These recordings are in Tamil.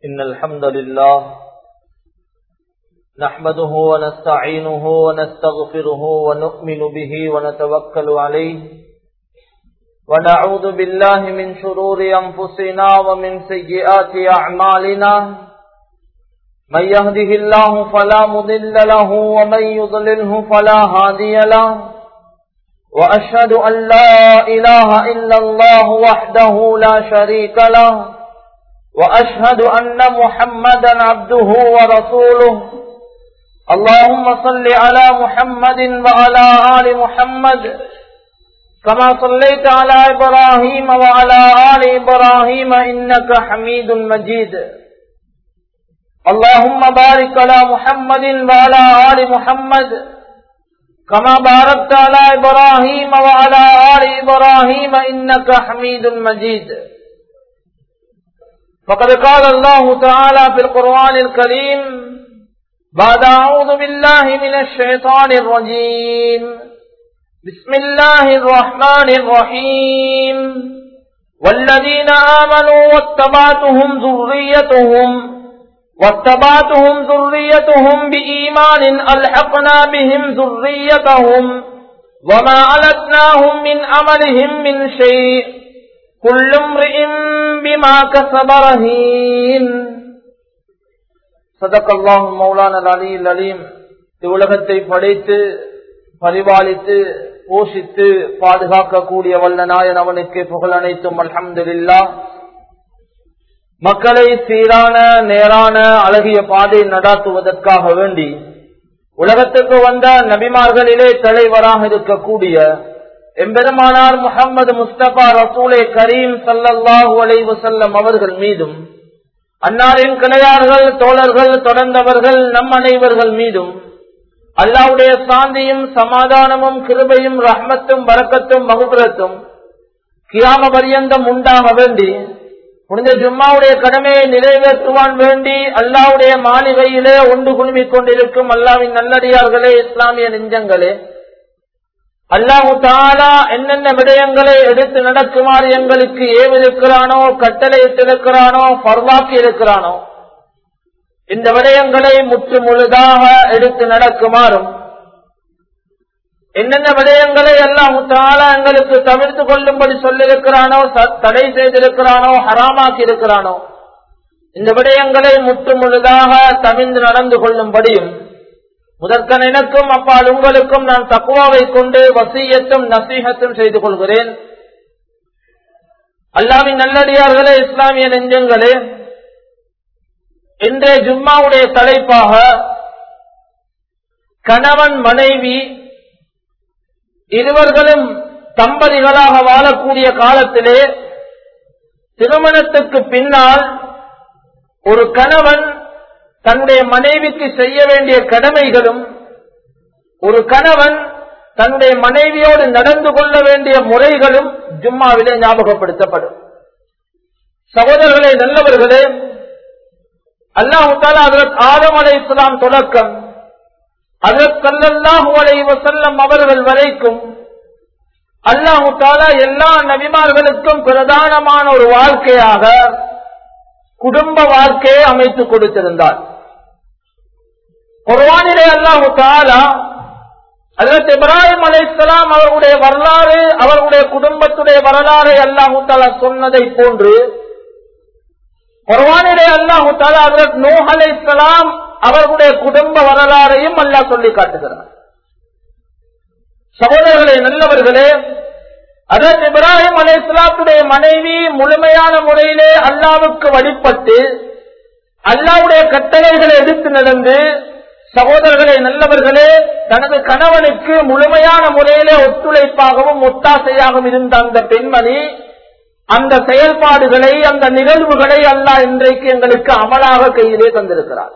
إن الحمد لله نحمده ونستعينه ونستغفره ونؤمن به ونتوكل عليه ونعوذ بالله من شرور أنفسنا ومن سيئات أعمالنا من يهده الله فلا مضل له ومن يضلله فلا هادي له وأشهد أن لا إله إلا الله وحده لا شريك له وأشهد أن محمدا عبده ورسوله اللهم صل على محمد وعلى آل محمد كما صليت على إبراهيم وعلى آل إبراهيم إنك حميد مجيد اللهم بارك على محمد وعلى آل محمد كما باركت على إبراهيم وعلى آل إبراهيم إنك حميد مجيد فقد قال الله تعالى في القرآن الكريم بعد أعوذ بالله من الشيطان الرجيم بسم الله الرحمن الرحيم والذين آمنوا واتبعتهم ذريتهم واتبعتهم ذريتهم بإيمان ألحقنا بهم ذريتهم وما علتناهم من عملهم من شيء كل امرئ بما كسب رهين صدق الله مولانا العلي العليم இவ்வுலகத்தை படைத்து பரிபாலித்து போஷித்து பாதுகாக்கக்கூடிய வல்ல நாயன் அவனுக்கு புகழ் அனைத்தும் அல்ஹம்துலில்லா மக்களை சீரான நேரான அழகிய பாதை நடாத்துவதற்காக வேண்டி உலகத்துக்கு வந்த நபிமார்களிலே தலைவராக இருக்கக்கூடிய எம்பெருமானார் முகமது முஸ்தபா ரசூலே கரீம் சல்லல்லாஹு அலைவு செல்லம் அவர்கள் மீதும் அன்னாரின் கிளையார்கள் தோழர்கள் தொடர்ந்தவர்கள் நம் அனைவர்கள் மீதும் அல்லாவுடைய சாந்தியும் சமாதானமும் கிருபையும் ரஹ்மத்தும் வரக்கத்தும் மகுபுரத்தும் கியாம பரியந்தம் உண்டாக வேண்டி புனித ஜும்மாவுடைய கடமையை நிறைவேற்றுவான் வேண்டி அல்லாவுடைய மாளிகையிலே ஒன்று குழுமிக் கொண்டிருக்கும் அல்லாவின் நல்லடியார்களே இஸ்லாமிய நெஞ்சங்களே அல்லாஹு தாலா என்னென்ன விடயங்களை எடுத்து நடக்குமாறு எங்களுக்கு ஏவிருக்கிறானோ கட்டளையிட்டிருக்கிறானோ பர்வாக்கி இருக்கிறானோ இந்த விடயங்களை முற்று முழுதாக எடுத்து நடக்குமாறும் என்னென்ன விடயங்களை எல்லாம் தாலா எங்களுக்கு தவிர்த்து கொள்ளும்படி சொல்லிருக்கிறானோ தடை செய்திருக்கிறானோ ஹராமாக்கி இருக்கிறானோ இந்த விடயங்களை முற்று முழுதாக தவிர்ந்து நடந்து கொள்ளும்படியும் முதற்கன் எனக்கும் அப்பால் உங்களுக்கும் நான் தக்குவாவை கொண்டு வசியத்தும் நசீகத்தும் செய்து கொள்கிறேன் அல்லாவின் நல்லடியார்களே இஸ்லாமிய நெஞ்சங்களே இன்றைய ஜும்மாவுடைய தலைப்பாக கணவன் மனைவி இருவர்களும் தம்பதிகளாக வாழக்கூடிய காலத்திலே திருமணத்துக்கு பின்னால் ஒரு கணவன் தன்னுடைய மனைவிக்கு செய்ய வேண்டிய கடமைகளும் ஒரு கணவன் தன்னுடைய மனைவியோடு நடந்து கொள்ள வேண்டிய முறைகளும் ஜும்மாவிலே ஞாபகப்படுத்தப்படும் சகோதரர்களே நல்லவர்களே அல்லாஹு தாலா அதற்கு ஆதம் அலை இஸ்லாம் தொடக்கம் அதற்கல்லாஹு அலை வசல்லம் அவர்கள் வரைக்கும் அல்லாஹு தாலா எல்லா நபிமார்களுக்கும் பிரதானமான ஒரு வாழ்க்கையாக குடும்ப வாழ்க்கையை அமைத்து கொடுத்திருந்தார் குர்வானிலே அல்லாஹு தாலா அதற்கு இப்ராஹிம் அலை இஸ்லாம் அவர்களுடைய வரலாறு அவர்களுடைய குடும்பத்துடைய வரலாறை அல்லாஹு தாலா சொன்னதை போன்று குர்வானிலே அல்லாஹு தாலா அதற்கு நூஹ் அலை இஸ்லாம் அவர்களுடைய குடும்ப வரலாறையும் அல்லாஹ் சொல்லி காட்டுகிறார் சகோதரர்களே நல்லவர்களே அதற்கு இப்ராஹிம் அலை இஸ்லாத்துடைய மனைவி முழுமையான முறையிலே அல்லாவுக்கு வழிபட்டு அல்லாவுடைய கட்டளைகளை எடுத்து நடந்து சகோதரர்களே நல்லவர்களே தனது கணவனுக்கு முழுமையான முறையிலே ஒத்துழைப்பாகவும் ஒத்தாசையாகவும் இருந்த அந்த பெண்மணி அந்த செயல்பாடுகளை அந்த நிகழ்வுகளை அல்லாஹ் இன்றைக்கு எங்களுக்கு அமலாக கையிலே தந்திருக்கிறார்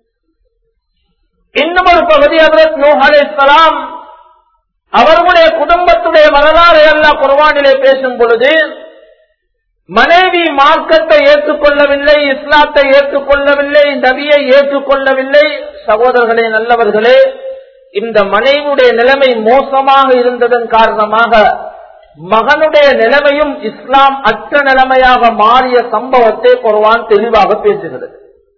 இன்னும் ஒரு பகுதி அதற்கு நூஹ் அலை இஸ்லாம் அவர்களுடைய குடும்பத்துடைய வரலாறு எல்லாம் குர்வானிலே பேசும் பொழுது மனைவி மார்க்கத்தை ஏற்றுக்கொள்ளவில்லை இஸ்லாத்தை ஏற்றுக்கொள்ளவில்லை நபியை ஏற்றுக்கொள்ளவில்லை சகோதரர்களே நல்லவர்களே இந்த மனைவியுடைய நிலைமை மோசமாக இருந்ததன் காரணமாக மகனுடைய நிலைமையும் இஸ்லாம் அற்ற நிலைமையாக மாறிய சம்பவத்தை குர்ஆன் தெளிவாக பேசுகிறது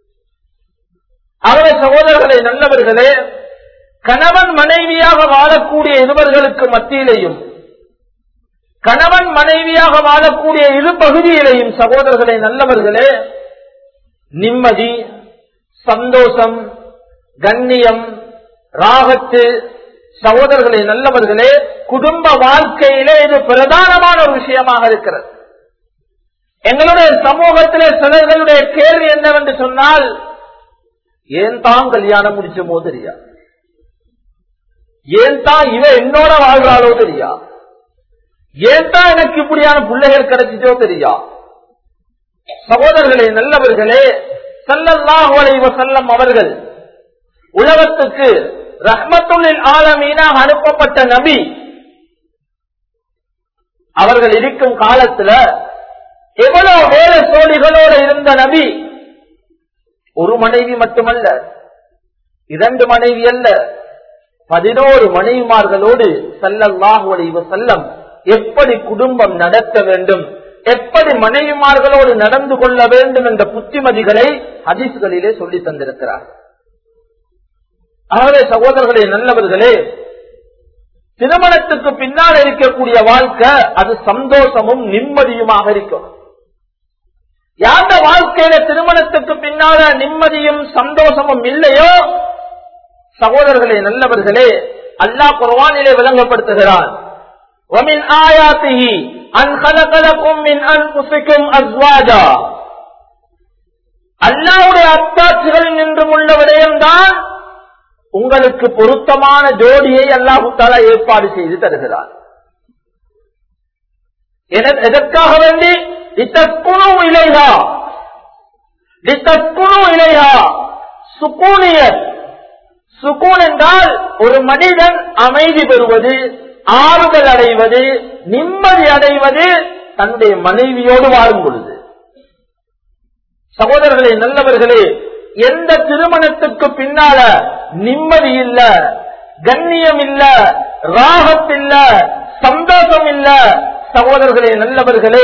அவரை சகோதரர்களே நல்லவர்களே கணவன் மனைவியாக வாழக்கூடிய இருவர்களுக்கு மத்தியிலேயும் கணவன் மனைவியாக வாழக்கூடிய இரு பகுதியிலேயும் சகோதரர்களே நல்லவர்களே நிம்மதி சந்தோஷம் கண்ணியம் ராகத்து சகோதரர்களே நல்லவர்களே குடும்ப வாழ்க்கையிலே இது பிரதானமான ஒரு விஷயமாக இருக்கிறது எங்களுடைய சமூகத்திலே சிலர்களுடைய கேள்வி என்னவென்று சொன்னால் ஏன் தான் கல்யாணம் முடிச்சமோ தெரியா ஏன் தான் இவ என்னோட வாழ்றாளோ தெரியா ஏன் தான் எனக்கு இப்படியான பிள்ளைகள் கிடைச்சிட்டோ தெரியா சகோதரர்களே நல்லவர்களே சல்லல்லாஹு அலைஹி வஸல்லம் அவர்கள் உலகத்துக்கு ரஹ்மத்துல்லில் ஆலமீனாக அனுப்பப்பட்ட நபி அவர்கள் இருக்கும் காலத்துல எவ்வளவு வேலை சோழிகளோடு இருந்த நபி ஒரு மனைவி மட்டுமல்ல இரண்டு மனைவி அல்ல பதினோரு மனைவிமார்களோடு சல்லல்லாஹு அலைஹி வஸல்லம் எப்படி குடும்பம் நடத்த வேண்டும் எப்படி மனைவிமார்களோடு நடந்து கொள்ள வேண்டும் என்ற புத்திமதிகளை ஹதீஸ்களிலே சொல்லி தந்திருக்கிறார் ஆகவே சகோதரர்களே நல்லவர்களே திருமணத்துக்கு பின்னால் இருக்கக்கூடிய வாழ்க்கை அது சந்தோஷமும் நிம்மதியுமாக இருக்கும் யாந்த வாழ்க்கையில திருமணத்துக்கு பின்னால நிம்மதியும் சந்தோஷமும் இல்லையோ சகோதரர்களே நல்லவர்களே அல்லாஹ் குர்ஆனிலே விளங்கப்படுத்துகிறான் ومن آياته أن خلق لكم من أنفسكم أزواجا அல்லாவுடைய அத்தாட்சிகளில் நின்றும் உள்ள விடயம்தான் உங்களுக்கு பொருத்தமான ஜோடியை அல்லாஹு தாலா ஏற்பாடு செய்து தருகிறார் என- எதற்காக வேண்டி இத்தற்குணு இலைகா இத்தற்குணு இலைகா சுக்கூனியர் சுக்கூன் என்றால் ஒரு மனிதன் அமைதி பெறுவது ஆறுதல் அடைவது நிம்மதி அடைவது தன்னுடைய மனைவியோடு வாழும் பொழுது சகோதரர்களே நல்லவர்களே எந்த திருமணத்துக்கு பின்னால நிம்மதி இல்ல கண்ணியம் இல்ல ராகத் இல்ல சந்தோஷம் இல்ல சகோதரர்களே நல்லவர்களே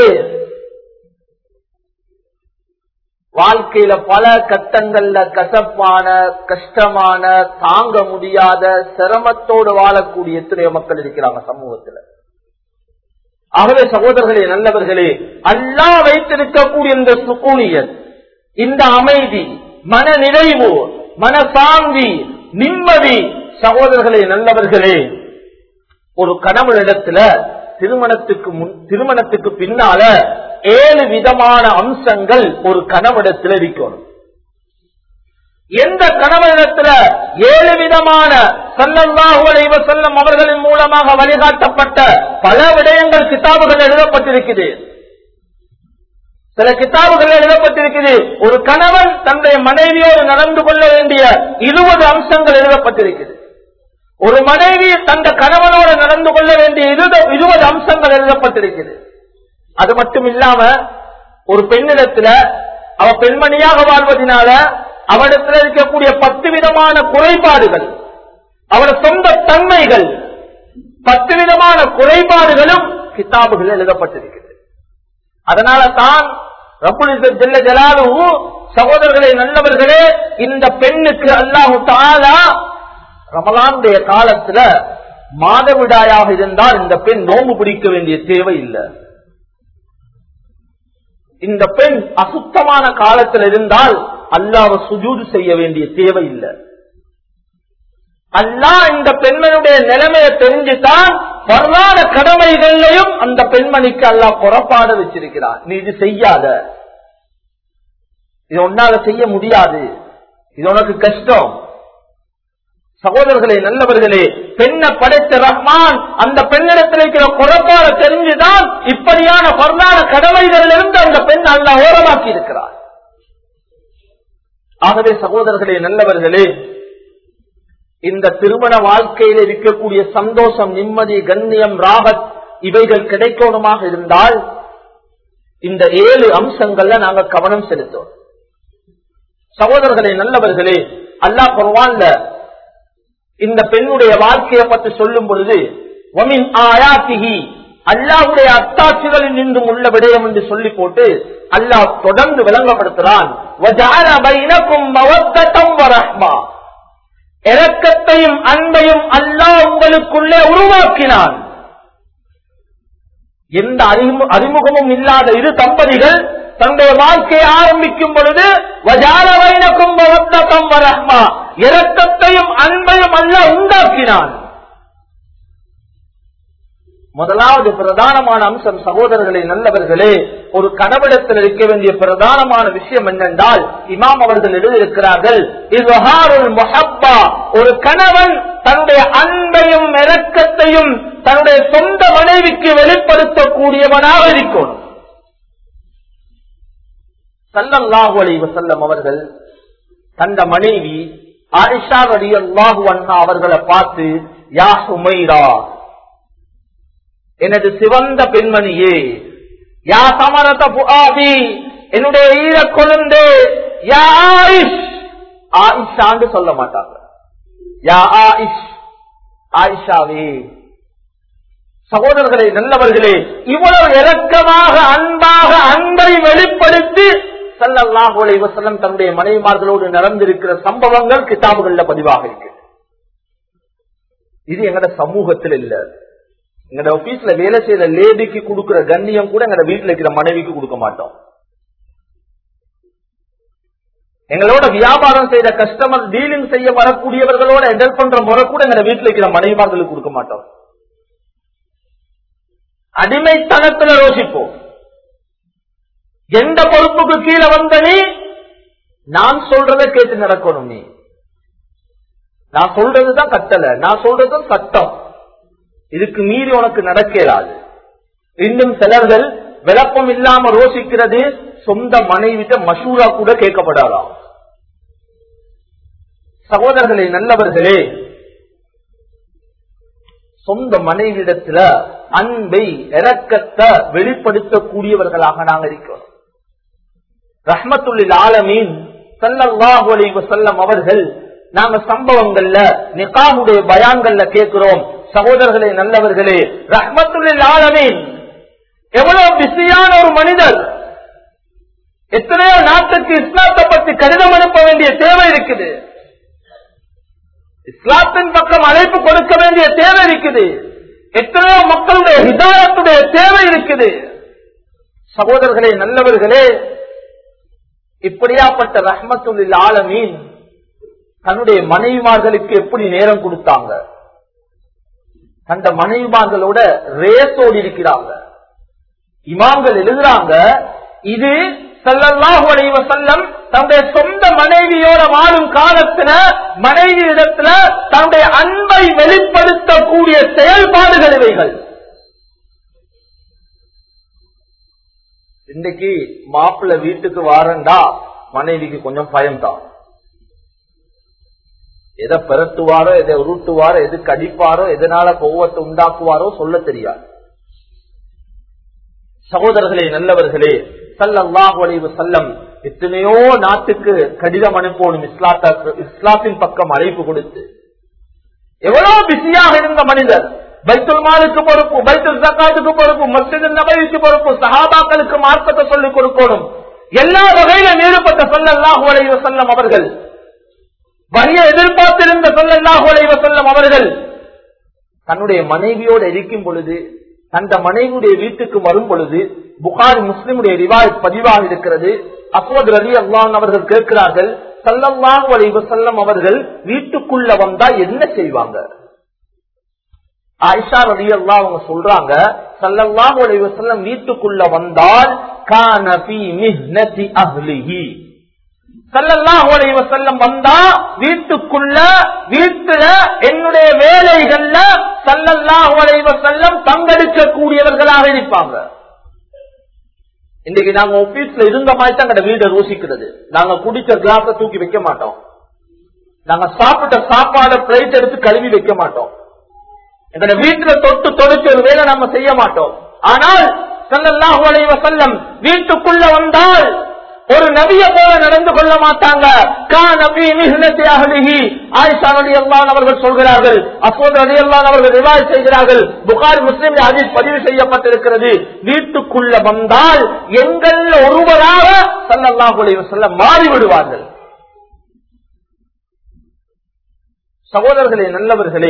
வாழ்க்கையில பல கட்டங்கள்ல கசப்பான கஷ்டமான தாங்க முடியாத சிரமத்தோடு வாழக்கூடிய எத்தனையோ மக்கள் இருக்கிறாங்க சமூகத்துல ஆகவே சகோதரர்களே நல்லவர்களே அல்லா வைத்திருக்கக்கூடிய இந்த சுக்கூனியத் இந்த அமைதி மன நிறைவு மனசாந்தி நிம்மதி சகோதரர்களே நல்லவர்களே ஒரு கணவனிடத்துல திருமணத்துக்கு முன் திருமணத்துக்கு பின்னால ஏழு விதமான அம்சங்கள் ஒரு கணவனிடத்தில் இருக்கணும் எந்த கணவனிடத்துல ஏழு விதமான சல்லல்லாஹு அலைஹி வஸல்லம் அவர்களின் மூலமாக வழிகாட்டப்பட்ட பல விடயங்கள் கிதாபுகள் எழுதப்பட்டிருக்குது சில கிதாபுகள் எழுதப்பட்டிருக்குது ஒரு கணவன் தன்னுடைய மனைவியோடு நடந்து கொள்ள வேண்டிய இருபது அம்சங்கள் எழுதப்பட்டிருக்குது ஒரு மனைவி தந்த கணவனோடு நடந்து கொள்ள வேண்டிய இருபது- இருபது அம்சங்கள் எழுதப்பட்டிருக்குது அது மட்டும் இல்லாம ஒரு பெண்ணிடத்துல அவ பெண்மணியாக வாழ்வதனால அவனிடத்தில் இருக்கக்கூடிய பத்து விதமான குறைபாடுகள் அவட சொந்த தன்மைகள் பத்து விதமான குறைபாடுகளும் கிதாபுகள் எழுதப்பட்டிருக்கிறது அதனால தான் ரப்புல் இஸ்ஸத் ஜல்ல ஜலாலுஹு சகோதரர்களே நல்லவர்களே இந்த பெண்ணுக்கு அல்லாஹு தாலா ரமலானுடைய காலத்துல மாதவிடாயாக இருந்தால் இந்த பெண் நோம்பு பிடிக்க வேண்டிய தேவை இல்லை இந்த பெண் அசுத்தமான காலத்தில் இருந்தால் அல்லாஹ் சுஜூது செய்ய வேண்டிய தேவை இல்லை அல்லாஹ் இந்த பெண்மனுடைய நிலைமையை தெரிஞ்சுதான் வரலாறு கடமைகளையும் அந்த பெண்மணிக்கு அல்லாஹ் புறப்பாட வச்சிருக்கிறார் நீ இது செய்யாத இது உன்னால செய்ய முடியாது இது உனக்கு கஷ்டம் சகோதரர்களே நல்லவர்களே பெண்ணை படைத்த ரஹ்மான் அந்த பெண்ணிடத்தில் இருக்கிற குறைபாட தெரிஞ்சுதான் இப்படியான வரலாறு கடமைகளிலிருந்து அந்த பெண் அல்ல ஓரமாக்கி இருக்கிறார் ஆகவே சகோதரர்களே நல்லவர்களே இந்த திருமண வாழ்க்கையில் இருக்கக்கூடிய சந்தோஷம் நிம்மதி கண்ணியம் ராகத் இவைகள் கிடைக்கணுமாக இருந்தால் இந்த ஏழு அம்சங்கள்ல நாங்க கவனம் செலுத்தோம் சகோதரர்களே நல்லவர்களே அல்லாஹ் குர்ஆன்ல இந்த பெண்ணுடைய வாழ்க்கையை பற்றி சொல்லும் பொழுது وَمِنْ آيَاتِهِ அல்லாஹுடைய அத்தாட்சிகளில் நின்றும் உள்ள விடயம் என்று சொல்லி போட்டு அல்லாஹ் தொடர்ந்து விளங்கப்படுத்துறான் "வஜஅல பைனக்கும் மவத்தத்தம் வரஹ்மா." இரக்கத்தையும் அன்பையும் அல்லாஹ் உங்களுக்குள்ளே உருவாக்கினான் எந்த அறிமு- அறிமுகமும் இல்லாத இரு தம்பதிகள் தன்னுடைய வாழ்க்கையை ஆரம்பிக்கும் பொழுது "வஜஅல பைனக்கும் மவத்தத்தம் வரஹ்மா." இரக்கத்தையும் அன்பையும் அல்லாஹ் உண்டாக்கினான் முதலாவது பிரதானமான அம்சம் சகோதரர்களே நல்லவர்களே ஒரு கணவனிடத்தில் இருக்க வேண்டிய பிரதானமான விஷயம் என்னென்றால் இமாம் அவர்கள் எழுதியிருக்கிறார்கள் இஸ்ஹாருல் முஹப்பா ஒரு கணவன் தன்னுடைய அன்பையும் இரக்கத்தையும் தன்னுடைய சொந்த மனைவிக்கு வெளிப்படுத்தக்கூடியவனாக இருக்கணும் சல்லல்லாஹு அலைஹி வஸல்லம் அவர்கள் தந்த மனைவி ஆயிஷா ரலியல்லாஹு அன்ஹா அவர்களை பார்த்து யா சுமைரா எனது சிவந்த பெண்மணியே யா சமரத புஆதி என்னுடைய ஈர கொழுந்து யா ஆயிஷ் ஆயிஷான்னு சொல்ல மாட்டாங்க யா ஆயிஷ் ஆயிஷாவே சகோதரர்களே நல்லவர்களே இவ்வளவு இரக்கமாக அன்பாக அன்பை வெளிப்படுத்தி ஸல்லல்லாஹு அலைஹி வஸல்லம் தன்னுடைய மனைவிமார்களோடு நடந்திருக்கிற சம்பவங்கள் கிதாபுகள்ல பதிவாக இருக்கு இது எங்கட சமூகத்தில் இல்ல எங்கட ஆபீஸ்ல வேலை செய்யற லேடிக்கு கொடுக்கிற கண்ணியம் கூட எங்கட வீட்டுல இருக்கிற மனைவிக்கு கொடுக்க மாட்டோம் எங்களோட வியாபாரம் செய்த கஸ்டமர் டீலிங் செய்ய வரக்கூடியவர்களோட எடல் பண்ற முறை கூட எங்க வீட்டுல இருக்கிற மனைவிமார்களுக்கு கொடுக்க மாட்டோம் அடிமைத்தனத்துல யோசிப்போம் எந்த பொறுப்புக்கு கீழே வந்த நீ நான் சொல்றதை கேட்டு நடக்கணும் நீ நான் சொல்றதுதான் கட்டளை நான் சொல்றதும் சட்டம் இதுக்கு மீறி உனக்கு நடக்கலாது இன்னும் சிலர்கள் விளப்பம் இல்லாம ரோசிக்கிறது சொந்த மனைவிட்ட மசூரா கூட கேட்கப்படாதாம் சகோதரர்களே நல்லவர்களே சொந்த மனைவிடத்துல அன்பை இரக்கத்தை வெளிப்படுத்தக்கூடியவர்களாக நாங்க இருக்கிறோம் ரஹ்மத்துல்லில் ஆலமீன் ஸல்லல்லாஹு அலைஹி வஸல்லம் அவர்கள் நாங்க சம்பவங்கள்ல நிகாமுடைய பயான்கள்ல கேட்கிறோம் சகோதரர்களே நல்லவர்களே ரஹ்மத்துல்லில் ஆலமீன் எவ்வளவு பிஸியான ஒரு மனிதர் எத்தனையோ நாட்டுக்கு இஸ்லாத்தை பற்றி கடிதம் அனுப்ப வேண்டிய தேவை இருக்குது இஸ்லாத்தின் பக்கம் அழைப்பு கொடுக்க வேண்டிய தேவை இருக்குது எத்தனையோ மக்களுடைய ஹிதாயத்துடைய தேவை இருக்குது சகோதரர்களே நல்லவர்களே இப்படியாப்பட்ட ரஹ்மத்துல் ஆலமீன் தன்னுடைய மனைவிமார்களுக்கு எப்படி நேரம் கொடுத்தாங்க அந்த மனைவிமார்களோட ரேஸோடு இருக்கிறாங்க இமாம்கள் எழுதுறாங்க இது ஸல்லல்லாஹு அலைஹி வஸல்லம் தன்னுடைய சொந்த மனைவியோட வாழும் காலத்துல மனைவி இடத்துல தன்னுடைய அன்பை வெளிப்படுத்தக்கூடிய செயல்பாடுகள் இவைகள் இன்னைக்கு மாப்பிள்ள வீட்டுக்கு வாரண்டா மனைவிக்கு கொஞ்சம் பயம்தான் எதை பெரட்டுவாரோ எதை உருட்டுவாரோ எது கடிப்பாரோ எதனால கோவத்தை உண்டாக்குவாரோ சொல்ல தெரியாது சகோதரர்களே நல்லவர்களே சல்லல்லாஹு அலைஹி வஸல்லம் எத்தனையோ நாட்டுக்கு கடிதம் அனுப்பணும் இஸ்லாத்த இஸ்லாத்தின் பக்கம் அழைப்பு கொடுத்து எவ்வளவு பிஸியாக இருந்த மனிதர் பைத்துல் மாலுக்கு பொறுப்பு பைத்துல் ஜக்காத்துக்கு பொறுப்பு மஸ்ஜித் நபவிக்கு பொறுப்பு சஹாபாக்களுக்கு மார்க்கத்தை சொல்லிக் கொடுக்கணும் எல்லா வகையிலும் ஈடுபட்ட சொல்லல்லாஹு அலைஹி வஸல்லம் அவர்கள் வரிய எதிர்பார்த்திருந்த சொல்லல்லாஹு அலைஹி வஸல்லம் அவர்கள் தன்னுடைய மனைவியோடு இருக்கும் பொழுது அந்த மனைவியுடைய வீட்டுக்கு வரும் பொழுது புகாரி முஸ்லிமுடைய ரிவாய் பதிவாக இருக்கிறது அஸ்வத் ரலி அல்லான் அவர்கள் கேட்கிறார்கள் சல்லல்லாஹு அலைஹி வஸல்லம் அவர்கள் வீட்டுக்குள்ள வந்தா என்ன செய்வாங்க ஆயிஷா ரலி அல்லாஹ் அவங்க சொல்றாங்க சல்லல்லாஹு அலைஹி வஸல்லம் வீட்டுக்குள்ள வந்தால் கான ஃபீ மிஹ்னதி அஹ்லிஹி சல்லல்லாஹு அலைஹி வஸல்லம் வந்தா வீட்டுக்குள்ள வீட்டுல என்னுடைய வேலைகள்ல சல்லல்லாஹு அலைஹி வஸல்லம் பங்கெடுக்க கூடியவர்களாக இருப்பாங்க இன்னைக்கு நாங்க ஆபீஸ்ல இருந்த மாதிரி தான் எங்க வீடை ரோசிக்கிறது நாங்க குடிச்ச கிளாஸ தூக்கி வைக்க மாட்டோம் நாங்க சாப்பிட்ட சாப்பாடு பிளேட் எடுத்து கழுவி வைக்க மாட்டோம் எங்க வீட்டுல தொட்டு தொடுத்து ஒரு வேலை நம்ம செய்ய மாட்டோம் ஆனால் சல்லல்லாஹு அலைஹி வஸல்லம் வீட்டுக்குள்ள வந்தால் ஒரு நபிய போல நடந்து கொள்ள மாட்டாங்க ஆயிஷா நபி அல்லான் அவர்கள் சொல்கிறார்கள் அப்போது அலி அல்லான் அவர்கள் ரிவாய் செய்கிறார்கள் புகாரி முஸ்லிம் அதில் பதிவு செய்யப்பட்டிருக்கிறது வீட்டுக்குள்ள வந்தால் எங்கள் ஒருவராக சல்லல்லாஹு சொல்ல மாறிவிடுவார்கள் சகோதரர்களே நல்லவர்களே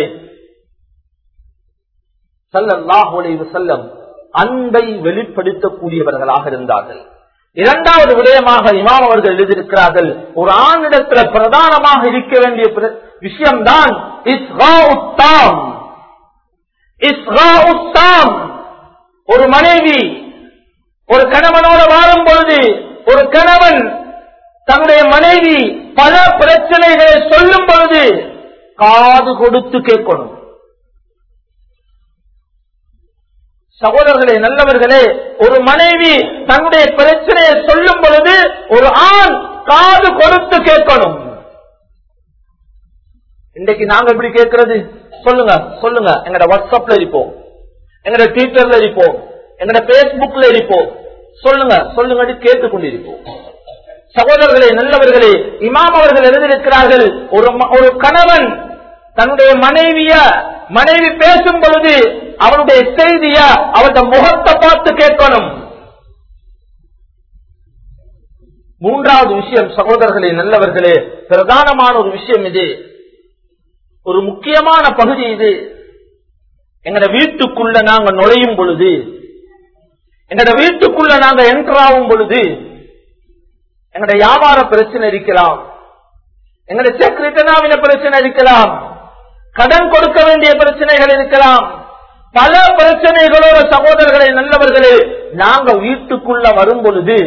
சல்லல்லாஹு செல்லம் அன்பை வெளிப்படுத்தக்கூடியவர்களாக இருந்தார்கள் இரண்டாவது விடயமாக இமாம் அவர்கள் எழுதியிருக்கிறார்கள் ஒரு ஆணிடத்துல பிரதானமாக இருக்க வேண்டிய விஷயம்தான் ஒரு மனைவி ஒரு கணவனோட வாழும் பொழுது ஒரு கணவன் தன்னுடைய மனைவி பல பிரச்சனைகளை சொல்லும் பொழுது காது கொடுத்து கேட்கணும் சகோதரர்களே நல்லவர்களே ஒரு மனைவி தன்னுடைய பிரச்சனையை சொல்லும் பொழுது ஒரு ஆண் காது கொடுத்து கேட்கணும் இன்றைக்கு நாங்க எப்படி கேட்கறது சொல்லுங்க சொல்லுங்க எங்கட வாட்ஸ்அப்ல இருப்போம் எங்கட ட்விட்டர்ல இருப்போம் எங்கட பேஸ்புக்ல இருப்போம் சொல்லுங்க சொல்லுங்க கேட்டுக் கொண்டிருப்போம் சகோதரர்களே நல்லவர்களே இமாம் அவர்கள் எழுதியிருக்கிறார்கள் ஒரு ஒரு கணவன் தன்னுடைய மனைவிய மனைவி பேசும் பொழுது அவருடைய செய்திய அவருடைய முகத்தை பார்த்து கேட்கணும் மூன்றாவது விஷயம் சகோதரர்களே நல்லவர்களே பிரதானமான ஒரு விஷயம் இது ஒரு முக்கியமான பகுதி இது எங்கட வீட்டுக்குள்ள நாங்க நுழையும் பொழுது எங்கட வீட்டுக்குள்ள நாங்க என்டர் ஆகும் பொழுது எங்கட வியாபார பிரச்சனை இருக்கலாம் எங்கட செக் ரிட்டர்ன் ஆகின பிரச்சனை இருக்கலாம் கடன் கொடுக்க வேண்டிய பிரச்சனைகள் இருக்கலாம் பல பிரச்சனைகளோட சகோதரர்களே நல்லவர்களே நாங்க வீட்டுக்குள்ள வரும் பொழுது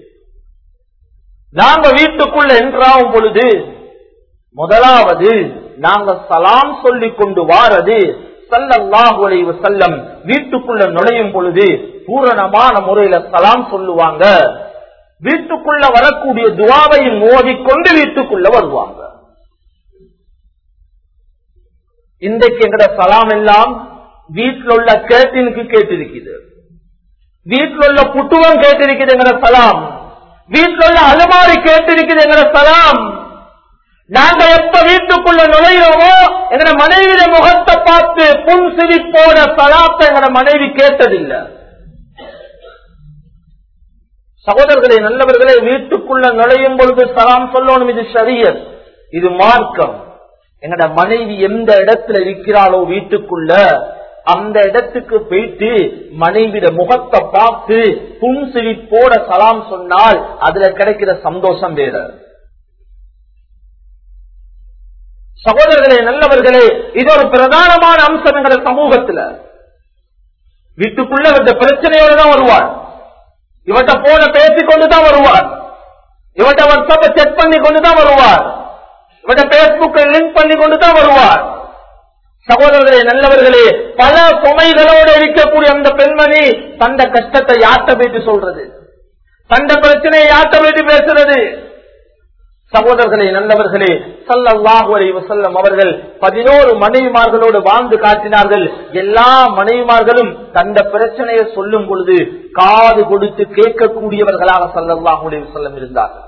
நாங்க வீட்டுக்குள்ள என்றாகும் பொழுது முதலாவது நாங்க சலாம் சொல்லிக் கொண்டு வாரது சல்லல்லாஹு செல்லம் வீட்டுக்குள்ள நுழையும் பொழுது பூரணமான முறையில சலாம் சொல்லுவாங்க வீட்டுக்குள்ள வரக்கூடிய துவாவையும் மோதிக்கொண்டு வீட்டுக்குள்ள வருவாங்க இன்றைக்கு எங்கட சலாம் எல்லாம் வீட்டில் உள்ள கேட்டினுக்கு கேட்டிருக்குது வீட்டில் உள்ள புட்டுவம் கேட்டிருக்குது எங்கட சலாம் வீட்டில் உள்ள அலுமாரி கேட்டிருக்குது எங்கட சலாம் நாங்க எப்ப வீட்டுக்குள்ள நுழையிறோமோ எங்கட மனைவிய முகத்தை பார்த்து புன் சிரிப்போட சலாத்தை எங்கட மனைவி கேட்டதில்லை சகோதரர்களே நல்லவர்களே வீட்டுக்குள்ள நுழையும் பொழுது சலாம் சொல்லணும் இது சரியர் இது மார்க்கம் எங்கட மனைவி எந்த இடத்துல இருக்கிறாளோ வீட்டுக்குள்ள அந்த இடத்துக்கு போயிட்டு மனைவிட முகத்தை பார்த்து புன்சிரிப்போட சலாம் சொன்னால் அதுல கிடைக்கிற சந்தோஷம் வேற சகோதரர்களே நல்லவர்களே இது ஒரு பிரதானமான அம்சம் எங்கிற சமூகத்துல வீட்டுக்குள்ள இந்த பிரச்சனையோட தான் வருவார் இவட்ட போன பேசிக்கொண்டுதான் வருவார் இவட்ட வாட்ஸ்அப்பை செக் பண்ணி கொண்டுதான் வருவார் இவட்ட பேஸ்புக்கை லிங்க் பண்ணி கொண்டுதான் வருவார் சகோதரர்களே நல்லவர்களே பல சுமைகளோடு இருக்கக்கூடிய அந்த பெண்மணி தந்த கஷ்டத்தை யார்த்த போயிட்டு சொல்றது தந்த பிரச்சனையை யார்த்த போயிட்டு பேசுறது சகோதரர்களே நல்லவர்களே சல்லாஹு அலைஹி வஸல்லம் அவர்கள் பதினோரு மனைவிமார்களோடு வாழ்ந்து காட்டினார்கள் எல்லா மனைவிமார்களும் தந்த பிரச்சனையை சொல்லும் பொழுது காது கொடுத்து கேட்கக்கூடியவர்களாக சல்லல்லாஹு அலைஹி வஸல்லம் இருந்தார்கள்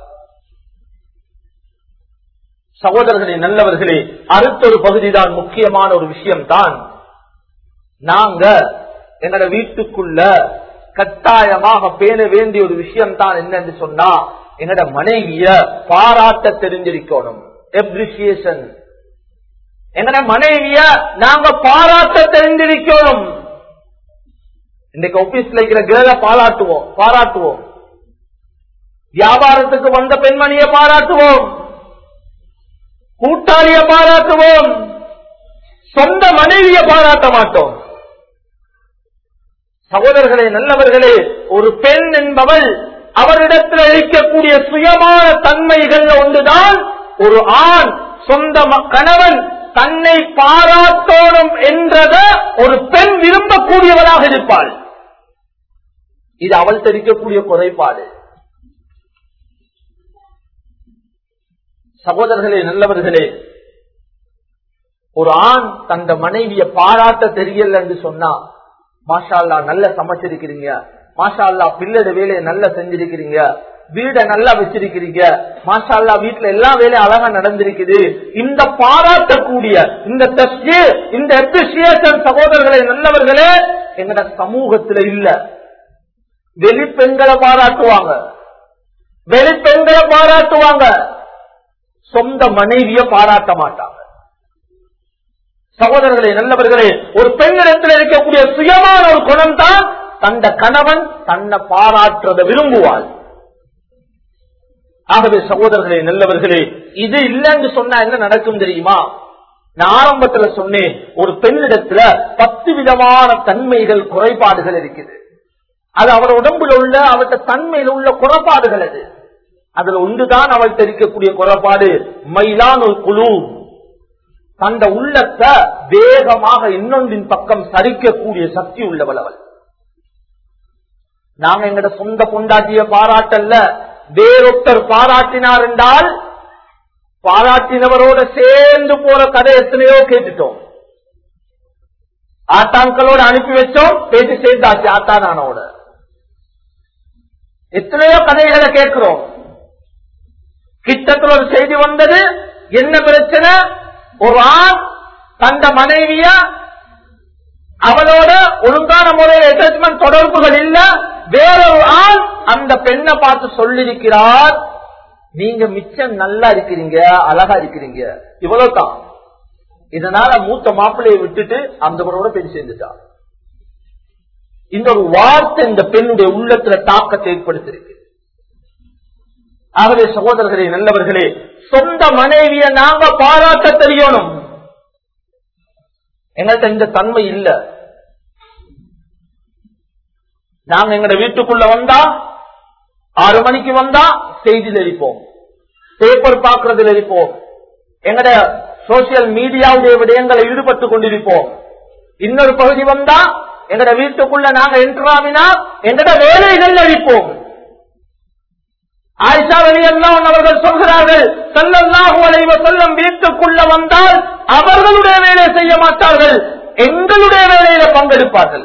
சகோதரர்களே நல்லவர்களே அடுத்த ஒரு பகுதிதான் முக்கியமான ஒரு விஷயம் தான் நாங்க எங்களோட வீட்டுக்குள்ள கட்டாயமாக பேண வேண்டிய ஒரு விஷயம் தான் என்னன்னு சொன்னா எங்கட மனைவிய பாராட்ட தெரிஞ்சிருக்கணும் எப்ரிசியேஷன் எங்கட மனைவிய நாங்க பாராட்ட தெரிஞ்சிருக்கணும் இன்னைக்கு ஆபீஸ்ல இருக்கிற கேர்ல பாராட்டுவோம் பாராட்டுவோம் வியாபாரத்துக்கு வந்த பெண்மணியை பாராட்டுவோம் கூட்டாளிய பாராட்டுவோம் சொந்த மனைவியை பாராட்ட மாட்டோம் சகோதரர்களே நல்லவர்களே ஒரு பெண் என்பவள் அவரிடத்தில் இருக்கக்கூடிய சுயமான தன்மைகள் ஒன்றுதான் ஒரு ஆண் சொந்த கணவன் தன்னை பாராட்டோடும் என்றத ஒரு பெண் விரும்பக்கூடியவளாக இருப்பாள் இது அவள் தெரிவிக்கக்கூடிய குறைபாடு சகோதரர்களே நல்லவர்களே ஒரு ஆண் தந்த மனைவிய பாராட்ட தெரியல என்று சொன்னா மாஷா அல்லா நல்ல சமைச்சிருக்கிறீங்க மாஷா அல்லா பிள்ளட வேலையை நல்லா செஞ்சிருக்கிறீங்க வீட நல்லா வச்சிருக்கிறீங்க மாஷா அல்லா வீட்டுல எல்லா வேலையும் அழகா நடந்திருக்குது இந்த பாராட்டக்கூடிய இந்த டெஸ்ட் இந்த அப்ரிசியேஷன் சகோதரர்களே நல்லவர்களே எங்கட சமூகத்துல இல்ல வெளிப்பெண்களை பாராட்டுவாங்க வெளிப்பெண்களை பாராட்டுவாங்க சொந்த மனைவிய பாராட்ட மாட்டாங்க சகோதரர்களே நல்லவர்களே ஒரு பெண்ணிடத்தில் இருக்கக்கூடிய சுயமான ஒரு குணம் தான் தந்த கணவன் தன்னை பாராட்டுறத விரும்புவாள் ஆகவே சகோதரர்களே நல்லவர்களே இது இல்லைன்னு சொன்னா என்ன நடக்கும் தெரியுமா நான் ஆரம்பத்துல சொன்னேன் ஒரு பெண்ணிடத்துல பத்து விதமான தன்மைகள் குறைபாடுகள் இருக்குது அது அவர் உடம்புல உள்ள அவர்கிட்ட தன்மையில் உள்ள குறைபாடுகள் அது அதுல ஒன்றுதான் அவள்கிட்ட இருக்கக்கூடிய குறைபாடு மயிலான் ஒரு குழு தந்த உள்ளத்தை வேகமாக இன்னொன்றின் பக்கம் சரிக்கக்கூடிய சக்தி உள்ளவள் அவள் நாங்க எங்கட சொந்த பொண்டாட்டிய பாராட்டல்ல வேறொத்தர் பாராட்டினார் என்றால் பாராட்டினவரோட சேர்ந்து போற கதை எத்தனையோ கேட்டுட்டோம் ஆத்தான்களோட அனுப்பி வச்சோம் பேசி சேர்ந்தாச்சு ஆத்தானோட எத்தனையோ கதைகளை கேட்கிறோம் கிட்டத்தில் ஒரு செய்தி வந்தது என்ன பிரச்சனை ஒரு ஆண் தந்த மனைவிய அவளோட ஒழுங்கான முறையில் அட்டாச்மெண்ட் தொடர்புகள் இல்ல வேறொரு ஆண் அந்த பெண்ணை பார்த்து சொல்லிருக்கிறார் நீங்க மிச்சம் நல்லா இருக்கிறீங்க அழகா இருக்கிறீங்க இவ்வளவுதான் இதனால மூத்த மாப்பிள்ளையை விட்டுட்டு அந்த கூட பெண் சேர்ந்துட்டா இந்த ஒரு வார்த்தை இந்த பெண்ணுடைய உள்ளத்துல தாக்கத்தை ஏற்படுத்திருக்கு ஆகவே சகோதரர்களே நல்லவர்களே சொந்த மனைவிய நாங்க பாராட்ட தெரியணும் எங்கள்கிட்ட இந்த தன்மை இல்ல நாங்க எங்கட வீட்டுக்குள்ள வந்தா ஆறு மணிக்கு வந்தா செய்தியில் இருப்போம் பேப்பர் பார்க்கறதுல இருப்போம் எங்கட சோசியல் மீடியாவுடைய விடயங்களை ஈடுபட்டு கொண்டிருப்போம் இன்னொரு பகுதி வந்தா எங்கட வீட்டுக்குள்ள நாங்க என்ட்ராவினா எங்கட வேலைகள் அழிப்போம் ஆயிஷா அலி அல்லாஹ் அவர்கள் சொல்கிறார்கள் சல்லல்லாஹு அலைஹி வஸல்லம் வீட்டுக்குள்ள வந்தால் அவர்களுடைய வேலை செய்ய மாட்டார்கள் எங்களுடைய வேலையில பங்கெடுப்பார்கள்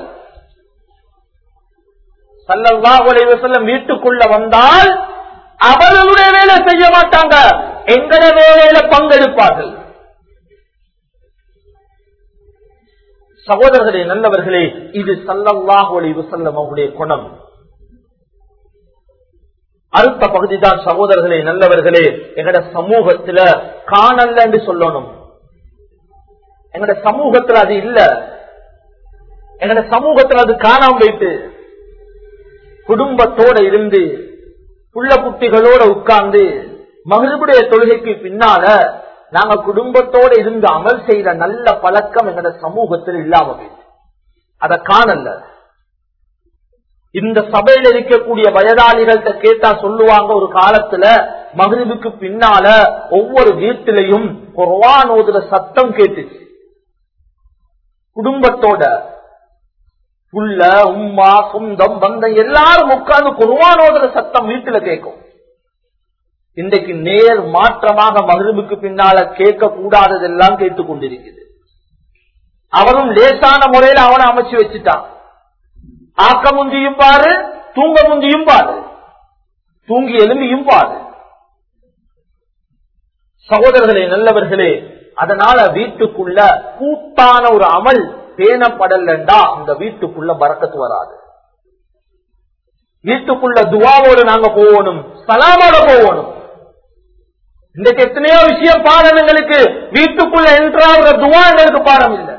சல்லல்லாஹு அலைஹி வஸல்லம் வீட்டுக்குள்ள வந்தால் அவர்களுடைய வேலை செய்ய மாட்டாங்க எங்கட வேலையில பங்கெடுப்பார்கள் சகோதரர்களே நல்லவர்களே இது சல்லல்லாஹு அலைஹி வஸல்லம் அவருடைய குணம் அடுத்த பகுதி தான் சகோதரர்களே நல்லவர்களே எங்கட சமூகத்துல காணல என்று சொல்லணும் எங்கட சமூகத்துல அது இல்ல எங்கட சமூகத்துல அது காணாம போயிட்டு குடும்பத்தோட இருந்து புள்ள குட்டிகளோட உட்கார்ந்து மகிழ்வுடைய தொழுகைக்கு பின்னால நாங்க குடும்பத்தோட இருந்து அமல் செய்த நல்ல பழக்கம் எங்கட சமூகத்தில் இல்லாம போயிட்டு அத காணல இந்த சபையில இருக்கக்கூடிய வயதாளிகள்கிட்ட கேட்டா சொல்லுவாங்க ஒரு காலத்துல மகிழ்வுக்கு பின்னால ஒவ்வொரு வீட்டிலையும் குர்வான் ஓதுற சத்தம் கேட்டுச்சு குடும்பத்தோட புள்ள உம்மா சொந்தம் பந்தம் எல்லாரும் உட்கார்ந்து குர்வான் ஓதுற சத்தம் வீட்டுல கேட்கும் இன்றைக்கு நேர் மாற்றமாக மகிழ்வுக்கு பின்னால கேட்க கூடாததெல்லாம் கேட்டுக் கொண்டிருக்குது அவரும் லேசான முறையில அவனை அமைச்சு வச்சுட்டான் ஆக்க முந்தியும் பாரு தூங்க முந்தியும் பாரு தூங்கி எலும்பியும் பாரு சகோதரர்களே நல்லவர்களே அதனால வீட்டுக்குள்ள கூட்டான ஒரு அமல் பேணப்படலண்டா அந்த வீட்டுக்குள்ள பறக்கத்து வராது வீட்டுக்குள்ள துவாவோடு நாங்க போகணும் சலாமோட போகணும் இன்றைக்கு எத்தனையோ விஷயம் பாடம் எங்களுக்கு வீட்டுக்குள்ள என்றாகிற துவா எங்களுக்கு பாடம் இல்லை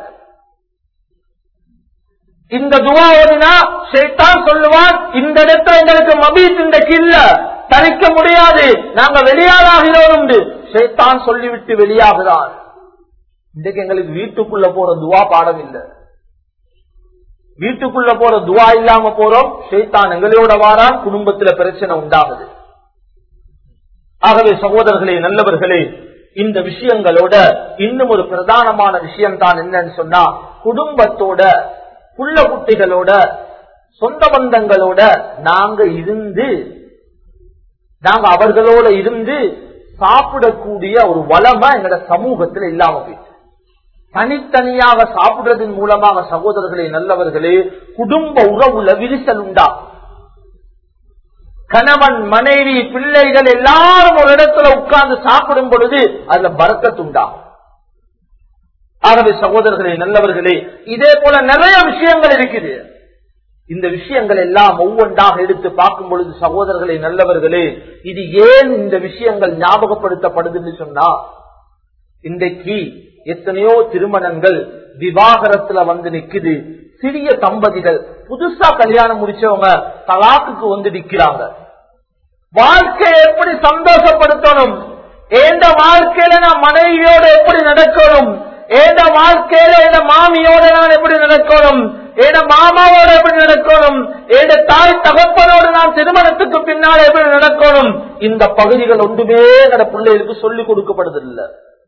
இந்த துவா ஓடினா ஷைத்தான் சொல்லுவான் இந்த இடத்துல எங்களுக்கு மபீத் இன்றைக்கு இல்ல தணிக்க முடியாது நாங்க வெளியாகிறாகிறோம் என்று ஷைத்தான் சொல்லிவிட்டு வெளியாகிறான் இன்றைக்கு எங்களுக்கு வீட்டுக்குள்ள போற துவா பாடம் இல்ல வீட்டுக்குள்ள போற துவா இல்லாம போறோம் ஷைத்தான் எங்களோட வாரான் குடும்பத்துல பிரச்சனை உண்டாகுது ஆகவே சகோதரர்களே நல்லவர்களே இந்த விஷயங்களோட இன்னும் ஒரு பிரதானமான விஷயம் தான் என்னன்னு சொன்னா குடும்பத்தோட புள்ள குட்டிகளோட சொந்த பந்தங்களோட நாங்க இருந்து நாங்க அவர்களோட இருந்து சாப்பிடக்கூடிய ஒரு வளமா எங்கட சமூகத்தில் இல்லாம போயிட்டு தனித்தனியாக சாப்பிடுறதன் மூலமாக சகோதரர்களே நல்லவர்களே குடும்ப உறவுல விரிசல் உண்டா கணவன் மனைவி பிள்ளைகள் எல்லாரும் ஒரு இடத்துல உட்கார்ந்து சாப்பிடும் பொழுது அதுல பறக்கத்துண்டாகும் ஆகவே சகோதரர்களே நல்லவர்களே இதே போல நிறைய விஷயங்கள் இருக்குது இந்த விஷயங்கள் எல்லாம் ஒவ்வொன்றாக எடுத்து பார்க்கும் பொழுது சகோதரர்களே நல்லவர்களே இது ஏன் இந்த விஷயங்கள் ஞாபகப்படுத்தப்படுதுன்னு சொன்னா இன்றைக்கு எத்தனையோ திருமணங்கள் விவாகரத்துல வந்து நிக்குது சிறிய தம்பதிகள் புதுசா கல்யாணம் முடிச்சவங்க தலாக்குக்கு வந்து நிக்கிறாங்க வாழ்க்கையை எப்படி சந்தோஷப்படுத்தணும் ஏந்த வாழ்க்கையில நான் மனைவியோட எப்படி நடக்கணும் ஏந்த வாழ்க்கையில என் மாமியோட நான் எப்படி நடக்கணும் என் மாமாவோட எப்படி நடக்கணும் என் தாய் தகப்பனோடு நான் திருமணத்துக்கு பின்னால் எப்படி நடக்கணும் இந்த பகுதிகள் ஒன்றுமே எங்க பிள்ளைகளுக்கு சொல்லிக் கொடுக்கப்படுதில்லை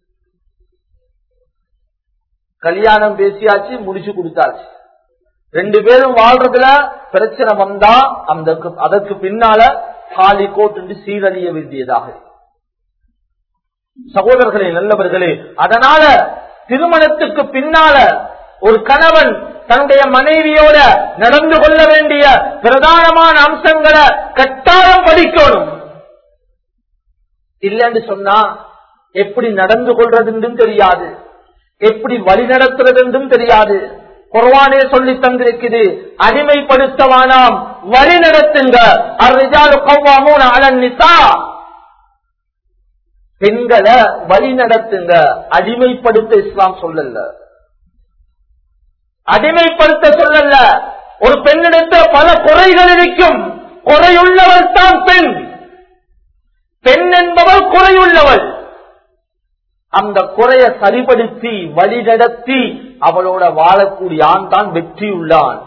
கல்யாணம் பேசியாச்சு முடிச்சு கொடுத்தாச்சு ரெண்டு பேரும் வாழ்றதுல பிரச்சனை வந்தா அந்த அதற்கு பின்னால காலி கோட்டு சீரழிய வேண்டியதாக சகோதரர்களே நல்லவர்களே அதனால திருமணத்துக்கு பின்னால ஒரு கணவன் தன்னுடைய மனைவியோட நடந்து கொள்ள வேண்டிய பிரதானமான அம்சங்களை கட்டாயம் படிக்கணும் இல்லைன்னு சொன்னா எப்படி நடந்து கொள்றதுன்றும் தெரியாது எப்படி வழி நடத்துறது என்றும் தெரியாது குர்வானே சொல்லி தந்திருக்குது அடிமைப்படுத்தவானாம் வழி நடத்துங்க அர்ஜாலு கவ்வாமூன அலன் நிசா பெண்களை வழி நடத்துங்க அடிமைப்படுத்த இஸ்லாம் சொல்லல அடிமைப்படுத்த சொல்லல ஒரு பெண்ணிடத்த பல குறைகள் இருக்கும் குறையுள்ளவள் தான் பெண் பெண் என்பவள் குறையுள்ளவள் அந்த குறைய சரிபடுத்தி வழி நடத்தி அவளோட வாழக்கூடிய ஆண் தான் வெற்றியுள்ளான்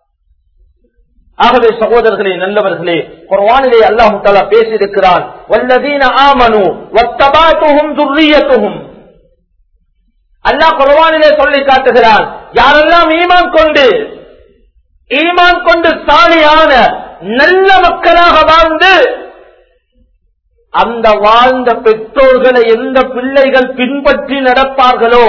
ஆகவே சகோதரர்களே நல்லவர்களே குர்வானிலே அல்லாஹு தாலா பேசியிருக்கிறான் வல்லதீன ஆமனு வத்தபாத்துஹும் துர்ரியத்துஹும் அல்லாஹ் குர்வானிலே சொல்லி காட்டுகிறான் யாரெல்லாம் ஈமான் கொண்டு ஈமான் கொண்டு சாலியான நல்ல மக்களாக வாழ்ந்து அந்த வாழ்ந்த பெற்றோர்களை எந்த பிள்ளைகள் பின்பற்றி நடப்பார்களோ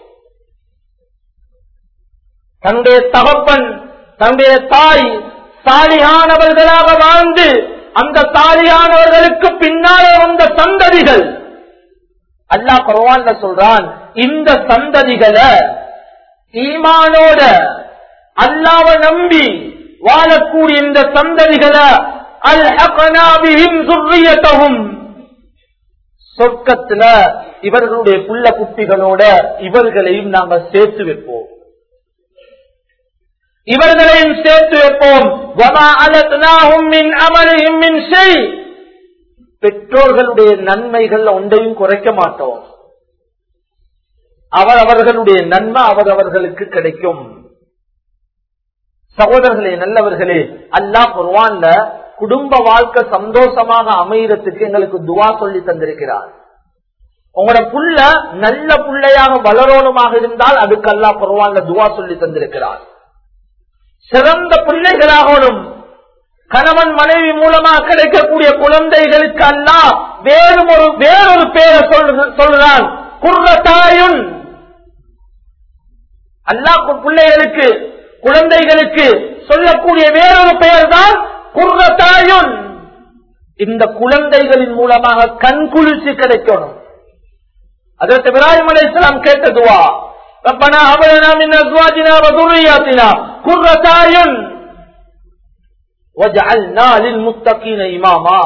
தன்னுடைய தகப்பன் தன்னுடைய தாய் சாலியானவர்களாக வாழ்ந்து அந்த சாலியானவர்களுக்கு பின்னாலே வந்த சந்ததிகள் அல்லாஹ் குரவான்ல சொல்றான் இந்த சந்ததிகளை ஈமானோட அல்லாவ நம்பி வாழக்கூடிய இந்த சந்ததிகளை அல் சுர்ரியத்தகும் சொர்க்கத்துல இவர்களுடைய புள்ள குட்டிகளோட இவர்களையும் நாங்கள் சேர்த்து வைப்போம் இவர்களையும் சேர்த்து வைப்போம் பெற்றோர்களுடைய நன்மைகள் ஒன்றையும் குறைக்க மாட்டோம் அவர் அவர்களுடைய நன்மை அவர் அவர்களுக்கு கிடைக்கும் சகோதரர்களே நல்லவர்களே அல்லா குர்வான்ல குடும்ப வாழ்க்கை சந்தோஷமாக அமையறதுக்கு எங்களுக்கு துவா சொல்லி தந்திருக்கிறார் உங்களோட புள்ள நல்ல புள்ளையாக வளரணுமாக இருந்தால் அதுக்கு அல்லா குர்வான்ல துவா சொல்லி தந்திருக்கிறார் சிறந்த பிள்ளைகளாகணும் கணவன் மனைவி மூலமாக கிடைக்கக்கூடிய குழந்தைகளுக்கு அல்ல வேறு ஒரு வேறொரு பேரை சொல்றான் குர்ரத்தாயுன் அல்லா பிள்ளைகளுக்கு குழந்தைகளுக்கு சொல்லக்கூடிய வேறொரு பெயர் தான் குர்ரத்தாயுன் இந்த குழந்தைகளின் மூலமாக கண் குளிர்ச்சி கிடைக்கணும் அதற்கு இப்ராஹிம் அலைஹிஸ்ஸலாம் கேட்டதுவா ربنا هب لنا من ازواجنا وذرياتنا قرة اعين وجعلنا للمتقين اماما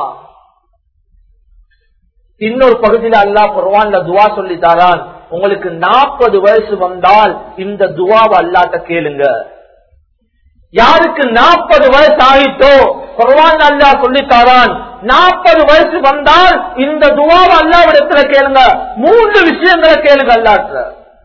இன்னொரு பகுதியில் அல்லாஹ் குர்ஆன்ல துவா சொல்லி தாரான் உங்களுக்கு நாற்பது வயசு வந்தால் இந்த துவாவை அல்லாட்ட கேளுங்க யாருக்கு நாற்பது வயசு ஆயிட்டோ குர்ஆன் அல்லாஹ் சொல்லி தாரான் நாற்பது வயசு வந்தால் இந்த துவாவை அல்லாவிடத்துல கேளுங்க மூன்று விஷயங்களை கேளுங்க அல்லாட்ட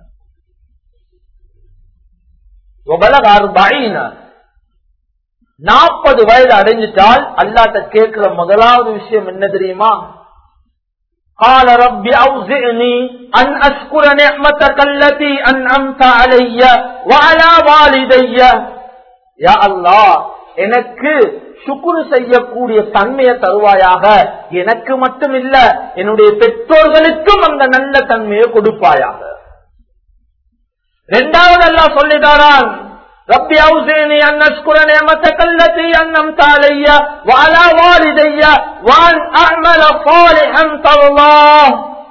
நாற்பது வயது அடைஞ்சிட்டால் அல்லாட்ட கேட்கிற முதலாவது விஷயம் என்ன தெரியுமா قال رب أوزعني أن أشكر نعمتك التي أنعمت علي وعلى والدي يا الله எனக்கு சுக்குரு செய்யக்கூடிய தன்மையை தருவாயாக எனக்கு மட்டும் இல்ல என்னுடைய பெற்றோர்களுக்கும் அந்த நல்ல தன்மையை கொடுப்பாயாக இரண்டாவது எல்லாம் சொல்லிட்டாரான் رب أوزعني أن أشكر نعمتك التي أنمت علي وعلى والدي وأن أعمل صالحا ترضاه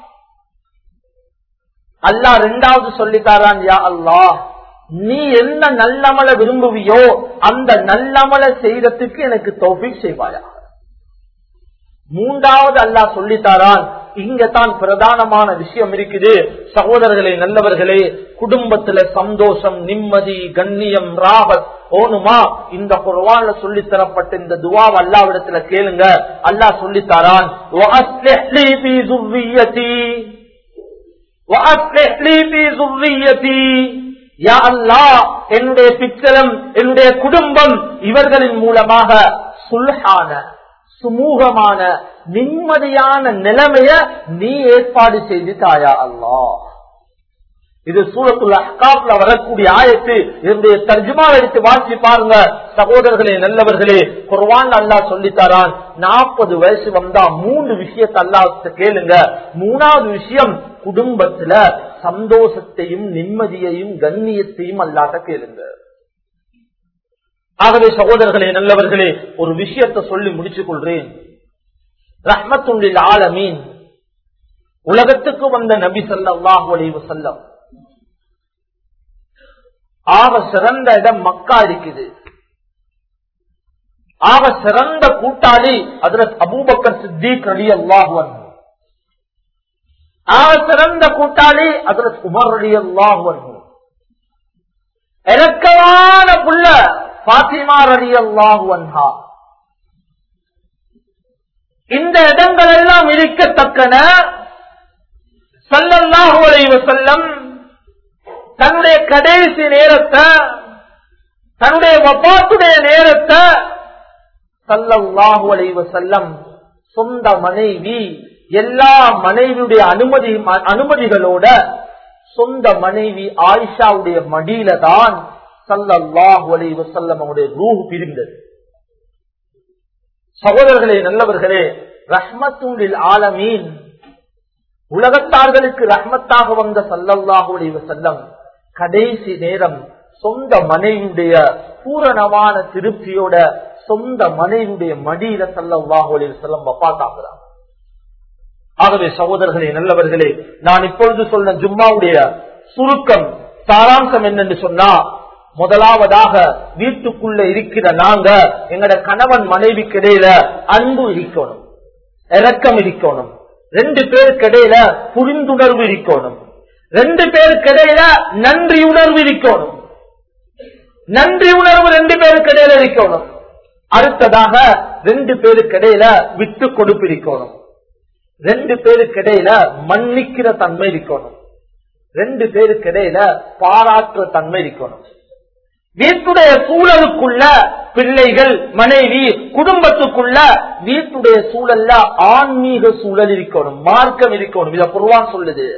அல்லாஹ் ரெண்டாவது சொல்லித்தாரான் யா அல்லாஹ் நீ எந்த நல்லமலை விரும்புவியோ அந்த நல்லமலை செய்யறதுக்கு எனக்கு தௌஃபீக் செய்வாயா மூன்றாவது அல்லாஹ் சொல்லித்தாரான் இங்கதான் பிரதானமான விஷயம் இருக்குது சகோதரர்களே நல்லவர்களே குடும்பத்துல சந்தோஷம் நிம்மதி கண்ணியம் ராபத் ஓனுமா இந்த குர்வான்ல சொல்லி தரப்பட்ட இந்த துவாவை அல்லாவிடத்துல கேளுங்க அல்லாஹ் சொல்லித்தாரான் என்னுடைய பிச்சலம் என்னுடைய குடும்பம் இவர்களின் மூலமாக சுல்ஹான சுமூகமான நிம்மதியான நிலைமைய நீ ஏற்பாடு செய்து தாயா அல்லா இது சூரத்துள்ள அஹ்காப்ல வரக்கூடிய ஆயத்து இதனுடைய தர்ஜுமா எடுத்து வாசி பாருங்க சகோதரர்களே நல்லவர்களே குர்வான் அல்லா சொல்லித்தரான் நாற்பது வயசு வந்தா மூணு விஷயத்தை அல்லாஹ் கேளுங்க மூணாவது விஷயம் குடும்பத்துல சந்தோஷத்தையும் நிம்மதியையும் கண்ணியத்தையும் அல்லாட்ட கேளுங்க ஆகவே சகோதரர்களே நல்லவர்களே ஒரு விஷயத்தை சொல்லி முடிச்சுக் கொள்றேன் ரஹ்மத்துண்டில் ஆலமீன் உலகத்துக்கு வந்த நபி சல்லாஹூ அலி வசல்லம் ஆக சிறந்த இடம் மக்கா இருக்குது ஆக சிறந்த கூட்டாளி அதுல அபூபக்கர் சித்திக் அலி அல்லாஹுவன் ஆக சிறந்த கூட்டாளி அதுல உமர் அலி அல்லாஹுவன் இலக்கமான புள்ள பாத்திமா ரடி அல்லாஹுவன்ஹா இந்த இடங்கள் எல்லாம் இருக்கத்தக்கன சல்லல்லாஹு அலைவ செல்லம் தன்னுடைய கடைசி நேரத்தை தன்னுடைய வப்பாத்துடைய நேரத்தை சல்லல்லாஹு அலைவ செல்லம் சொந்த மனைவி எல்லா மனைவியுடைய அனுமதி அனுமதிகளோட சொந்த மனைவி ஆயிஷாவுடைய மடியில தான் சல்லல்லாஹு அலைவ செல்லம் அவருடைய ரூஹ் பிரிந்தது சகோதரர்களே நல்லவர்களே ரஹ்மத்துண்டில் ஆலமீன் உலகத்தார்களுக்கு ரஹ்மத்தாக வந்த சல்லல்லாஹு அலைவ செல்லம் கடைசி நேரம் சொந்த மனைவியுடைய பூரணமான திருப்தியோட சொந்த மனைவியுடைய மடியில சல்லல்லாஹு அலைவ செல்லம் வப்பாத்தாகிறார் ஆகவே சகோதரர்களே நல்லவர்களே நான் இப்பொழுது சொன்ன ஜும்மாவுடைய சுருக்கம் சாராம்சம் என்னன்னு சொன்னா முதலாவதாக வீட்டுக்குள்ள இருக்கிற நாங்க எங்கட கணவன் மனைவிக்கு இடையில அன்பு இருக்கணும் இரக்கம் இருக்கணும் ரெண்டு பேருக்கு இடையில புரிந்துணர்வு இருக்கணும் ரெண்டு பேருக்கு இடையில நன்றி உணர்வு இருக்கணும் நன்றி உணர்வு ரெண்டு பேருக்கு இடையில இருக்கணும் அடுத்ததாக ரெண்டு பேருக்கு இடையில விட்டு கொடுப்பு இருக்கணும் ரெண்டு பேருக்கு இடையில மன்னிக்கிற தன்மை இருக்கணும் ரெண்டு பேருக்கு இடையில பாராட்டுற தன்மை இருக்கணும் வீட்டுடைய சூழலுக்குள்ள பிள்ளைகள் மனைவி குடும்பத்துக்குள்ள வீட்டுடைய சூழல்ல ஆன்மீக சூழல் இருக்கணும் மார்க்கம் இருக்கணும் இத பொருவான் சொல்லுது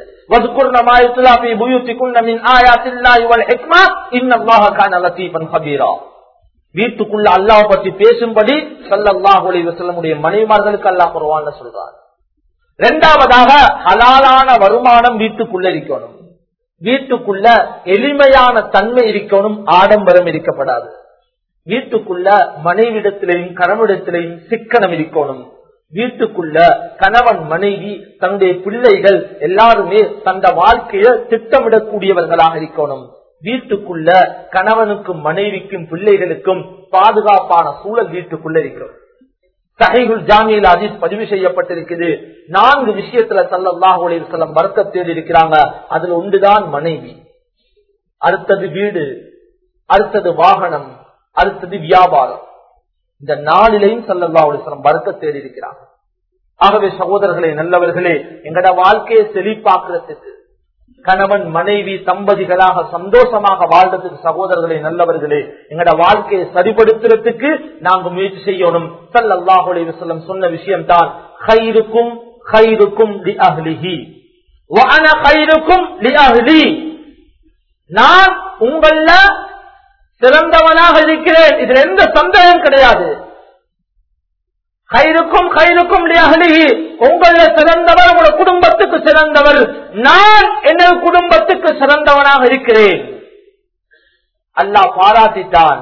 வீட்டுக்குள்ள அல்லாஹ் பத்தி பேசும்படி சல்லாஹுடைய மனைவிமார்களுக்கு அல்லாஹ் குருவான் சொல்றார் இரண்டாவதாக ஹலாலான வருமானம் வீட்டுக்குள்ள இருக்கணும் வீட்டுக்குள்ள எளிமையான தன்மை இருக்கணும் ஆடம்பரம் இருக்கப்படாது வீட்டுக்குள்ள மனைவிடத்திலையும் கணவனிடத்திலையும் சிக்கனம் இருக்கணும் வீட்டுக்குள்ள கணவன் மனைவி தன்னுடைய பிள்ளைகள் எல்லாருமே தந்த வாழ்க்கையை திட்டமிடக்கூடியவர்களாக இருக்கணும் வீட்டுக்குள்ள கணவனுக்கும் மனைவிக்கும் பிள்ளைகளுக்கும் பாதுகாப்பான சூழல் வீட்டுக்குள்ள இருக்கிறோம் சஹைகுல் ஜாமியில் அதில் பதிவு செய்யப்பட்டிருக்குது நான்கு விஷயத்துல சல்லாஹூ அலிவசல்லம் வருத்த தேடி இருக்கிறாங்க அதுல ஒன்றுதான் மனைவி அடுத்தது வீடு அடுத்தது வாகனம் அடுத்தது வியாபாரம் இந்த நாளிலையும் சல்லல்லா அலிஸ்லம் வருத்த தேடி இருக்கிறாங்க ஆகவே சகோதரர்களே நல்லவர்களே எங்கட வாழ்க்கையை செழிப்பாக்குறதுக்கு கணவன் மனைவி தம்பதிகளாக சந்தோஷமாக வாழ்றதுக்கு சகோதரர்களே நல்லவர்களே எங்கட வாழ்க்கையை சரிபடுத்துறதுக்கு நாங்க முயற்சி செய்யணும் சல்லாஹுலே வசல்லம் சொன்ன விஷயம் தான் ஹைருக்கும் ஹைருக்கும் நான் உங்கள சிறந்தவனாக இருக்கிறேன் இதுல எந்த சந்தேகம் கிடையாது கைருக்கும் கைருக்கும் உங்கள சிறந்தவர் உங்களோட குடும்பத்துக்கு சிறந்தவர் நான் எனது குடும்பத்துக்கு சிறந்தவனாக இருக்கிறேன் அல்லாஹ் பாராட்டிட்டான்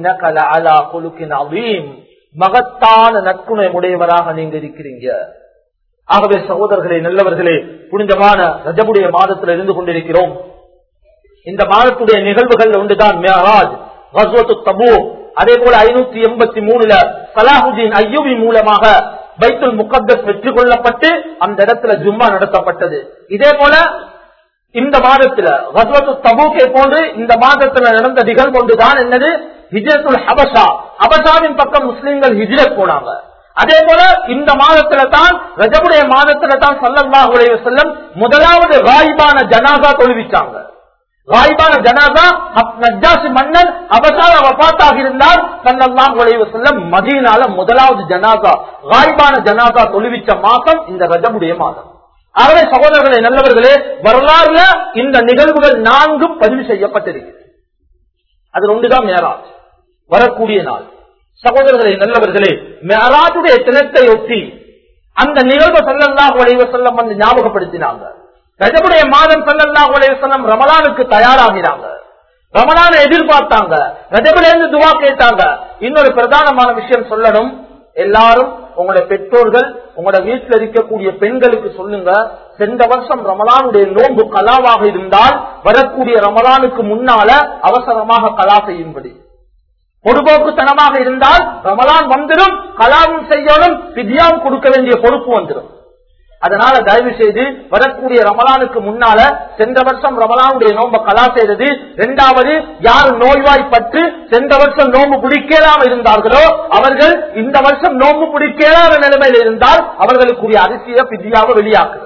மகத்தான நற்குணை உடையவராக நீங்க இருக்கிறீங்க ஆகவே சகோதரர்களே நல்லவர்களே புனிதமான ரஜபுடைய மாதத்தில் இருந்து கொண்டிருக்கிறோம் இந்த மாதத்துடைய நிகழ்வுகள் ஒன்றுதான் மேராஜ் வஸ்வத்து தபு அதே போல ஐநூத்தி எண்பத்தி மூணுல சலாஹுதீன் ஐயூபி மூலமாக பைத்துல் முகத்தஸ் வெற்றி கொள்ளப்பட்டு அந்த இடத்துல ஜும்மா நடத்தப்பட்டது இதே போல இந்த மாதத்துல வஸ்வத்து தபூக்கை போன்று இந்த மாதத்துல நடந்த நிகழ்வு ஒன்றுதான் என்னது ஹிஜரத்துல் ஹபஷா ஹபஷாவின் பக்கம் முஸ்லிம்கள் ஹிஜ்ரத் போனாங்க அதே போல இந்த மாதத்துல தான் ரஜபுடைய மாதத்துல தான் சல்லல்லாஹு செல்லம் முதலாவது ராயிபான ஜனாசா தொழுவிச்சாங்க ராயிபான ஜனாசா நஜாசி மன்னன் அவசால வபாத்தாக இருந்தால் சல்லல்லாஹு அலைஹி வஸல்லம் மதீனால முதலாவது ஜனாசா ராயிபான ஜனாசா தொழுவிச்ச மாதம் இந்த ரஜபுடைய மாதம் ஆகவே சகோதரர்களே நல்லவர்களே வரலாறுல இந்த நிகழ்வுகள் நான்கும் பதிவு செய்யப்பட்டிருக்கு அது ஒன்றுதான் மேராஜ் வரக்கூடிய நாள் சகோதரர்களே நல்லவர்களே மேராஜுடைய தினத்தை ஒட்டி அந்த நிகழ்வு சல்லல்லாஹு அலைஹி வஸல்லம் வந்து ஞாபகப்படுத்தினாங்க ரஜபுடைய மாதம் சல்லல்லாஹு அலைஹி வஸல்லம் ரமலானுக்கு தயாராகினாங்க ரமலானை எதிர்பார்த்தாங்க ரஜபுல இருந்து துவா கேட்டாங்க இன்னொரு பிரதானமான விஷயம் சொல்லணும் எல்லாரும் உங்களோட பெற்றோர்கள் உங்களோட வீட்டில் இருக்கக்கூடிய பெண்களுக்கு சொல்லுங்க சென்ற வருஷம் ரமலானுடைய நோன்பு கலாவாக இருந்தால் வரக்கூடிய ரமலானுக்கு முன்னால அவசரமாக கலா செய்யும்படி பொதுபோக்குத்தனமாக இருந்தால் ரமலான் வந்துடும் கலாவும் செய்யணும் வித்யாவும் கொடுக்க வேண்டிய பொறுப்பு வந்துடும் அதனால தயவு செய்து வரக்கூடிய ரமலானுக்கு முன்னால சென்ற வருஷம் ரமலானுடைய நோன்பை கலா செய்தது இரண்டாவது யார் நோய்வாய்ப்பட்டு சென்ற வருஷம் நோன்பு பிடிக்கலாம இருந்தார்களோ அவர்கள் இந்த வருஷம் நோன்பு பிடிக்கலாத நிலைமையில் இருந்தால் அவர்களுக்குரிய அரிசிய பிதியாக வெளியாக்குறது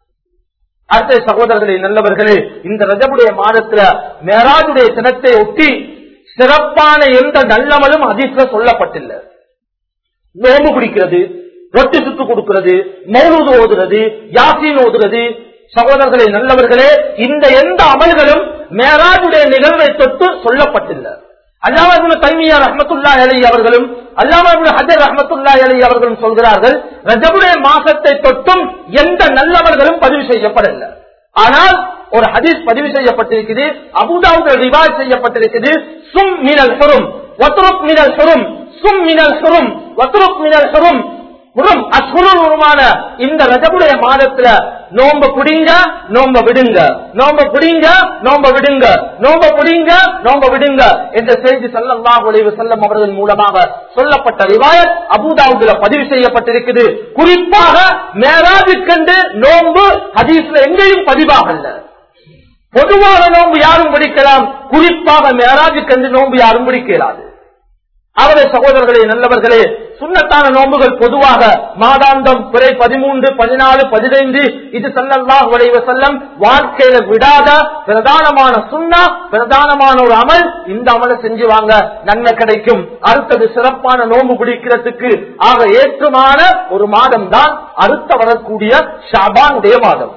அடுத்த சகோதரர்களே நல்லவர்களே இந்த ரஜபுடைய மாதத்துல மேராஜுடைய தினத்தை ஒட்டி சிறப்பான எந்த நல்லமலும் அதிர்ஷ்ட சொல்லப்பட்டில்லை நோம்பு பிடிக்கிறது ரொட்டி சுத்து கொடுக்கிறது மௌனூது ஓதுறது யாசின் ஓதுறது சகோதரர்களே நல்லவர்களே இந்த எந்த அமல்களும் மேராஜுடைய நிகழ்வை தொட்டு சொல்லப்பட்டில்லை அல்லாம தைமியா ரஹமத்துல்லா அலி அவர்களும் அல்லாம ஹஜர் ரஹமத்துல்லா அலி அவர்களும் சொல்கிறார்கள் ரஜபுடைய மாசத்தை தொட்டும் எந்த நல்லவர்களும் பதிவு செய்யப்படவில்லை ஆனால் ஒரு ஹதீஸ் பதிவு செய்யப்பட்டிருக்குது அபுதாவுக்கு ரிவாஜ் செய்யப்பட்டிருக்குது சும் மினல் சுரும் ஒத்துருக் மினல் சுரும் சும் மினல் சுரும் ஒத்துருக் மினல் சுரும் முறம் அசுரமான இந்த ரஜபுடைய மாதத்துல நோம்ப புடிங்க நோம்ப விடுங்க நோம்ப புடிங்க நோம்ப விடுங்க நோம்ப புடிங்க நோம்ப விடுங்க என்ற செய்தி சல்லல்லாஹு அலைஹி வஸல்லம் அவர்கள் மூலமாக சொல்லப்பட்ட ரிவாயத் அபூதாவுதுல பதிவு செய்யப்பட்டிருக்குது குறிப்பாக மேராஜுக்கென்று நோன்பு ஹதீஸ்ல எங்கேயும் பதிவாகல்ல பொதுவாக நோன்பு யாரும் பிடிக்கலாம் குறிப்பாக மேராஜுக்கென்று நோன்பு யாரும் பிடிக்கலாது அவரே சகோதரர்களே நல்லவர்களே சுண்ணத்தான நோன்புகள் பொதுவாக மாதாந்தம் பிறை பதிமூன்று பதினாலு பதினைந்து இது சல்லல்லாஹ் உடையவ செல்லம் வாழ்க்கையில விடாத பிரதானமான சுண்ணா பிரதானமான ஒரு அமல் இந்த அமலை செஞ்சு வாங்க நன்மை கிடைக்கும் அடுத்தது சிறப்பான நோன்பு பிடிக்கிறதுக்கு ஆக ஏற்றுமான ஒரு மாதம் தான் அடுத்த வரக்கூடிய ஷாபானுடைய மாதம்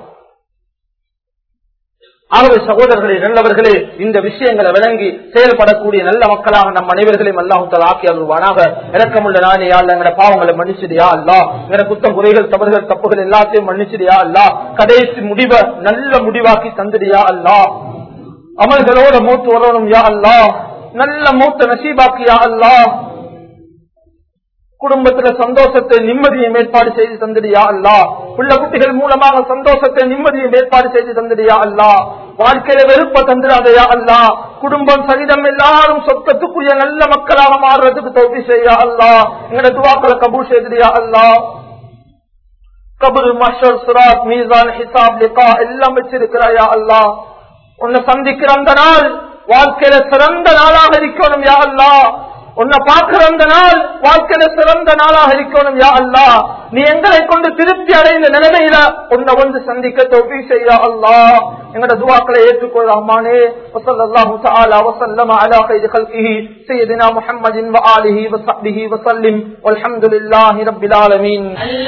ஆகவே சகோதரர்களே நல்லவர்களே இந்த விஷயங்களை விளங்கி செயல்படக்கூடிய நல்ல மக்களாக நம் அனைவர்களையும் அல்லாஹுத்தல் ஆக்கி அருள்வானாக இறக்கமுள்ள நானே யாழ் எங்கட பாவங்களை மன்னிச்சிடியா அல்லா எங்கட குத்தம் குறைகள் தவறுகள் தப்புகள் எல்லாத்தையும் மன்னிச்சிடியா அல்லா கடைசி முடிவை நல்ல முடிவாக்கி தந்துடியா அல்லா அமல்களோட மூத்து வரணும் யா அல்லா நல்ல மூத்த நசீபாக்கியா அல்லா குடும்பத்துல சந்தோஷத்தை நிம்மதியை ஏற்பாடு செய்து தந்திரியா அல்லா புள்ள குட்டிகள் மூலமாக சந்தோஷத்தை நிம்மதியை ஏற்பாடு செய்து தந்திரியா அல்லா வாழ்க்கையில வெறுப்ப தந்திராதையா அல்லா குடும்பம் சகிதம் எல்லாரும் சொத்தத்துக்குரிய நல்ல மக்களாக மாறுறதுக்கு தோல்வி செய்யா அல்லா எங்கட துவாக்களை கபூல் செய்தியா அல்லா கபுல் மஷர் சுராத் மீசான் ஹிசாப் லிகா எல்லாம் வச்சிருக்கிறாயா அல்லா உன்னை சந்திக்கிற அந்த நாள் வாழ்க்கையில சிறந்த நாளாக இருக்கணும் யா அல்லா உன்னை பார்க்கிற அந்த நாள் வாழ்க்கையில சிறந்த நாளாக இருக்கணும் யா அல்லா நீ எங்களை கொண்டு திருப்தி அடைந்த நிலைமையில உன்னை வந்து சந்திக்க தொகுதி செய்யா அல்லா எங்கட துவாக்களை ஏற்றுக்கொள் ரஹ்மானே வசல்லாஹு தஆலா வசல்லம அலா خير خلقه سيدنا محمد وآله وصحبه وسلم والحمد لله رب العالمين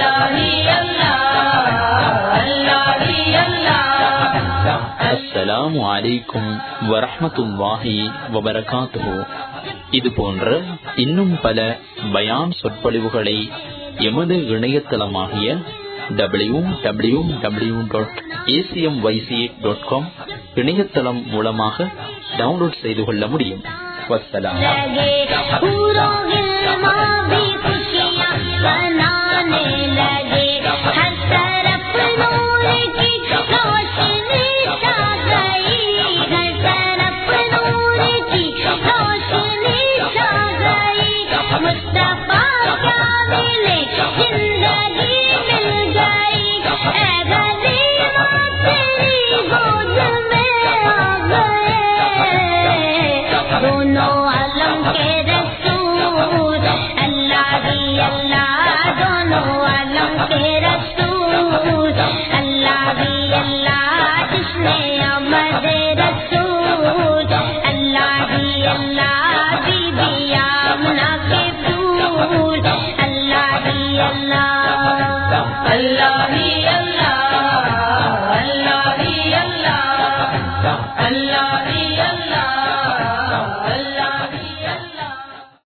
அஸ்ஸலாமு அலைக்கும் வரஹ்மத்துல்லாஹி வபரகாத்துஹு இது போன்ற இன்னும் பல பயான் சொற்பொழிவுகளை எமது இணையதளமாகிய W W W dot ACM YC dot com இணையதளம் மூலமாக டவுன்லோட் செய்து கொள்ள முடியும் வசலாம் लगे पूरों गिलमा भी खुशियाँ मनाने लगे हर तरफ नूर की रोशनी छा गई हर तरफ नूर की रोशनी छा गई मुस्तफा क्या मिले जिंदगी मिल गई ऐ गरीबा तेरी गोद में आ गए दोनों आलम के रसूल अल्लाह ही अल्लाह दोनों आलम के रसूल अल्लाह ही अल्लाह जिसने अमद रसूल अल्लाह ही अल्लाह बीबी आमना के फूल अल्लाह ही अल्लाह अल्लाह ही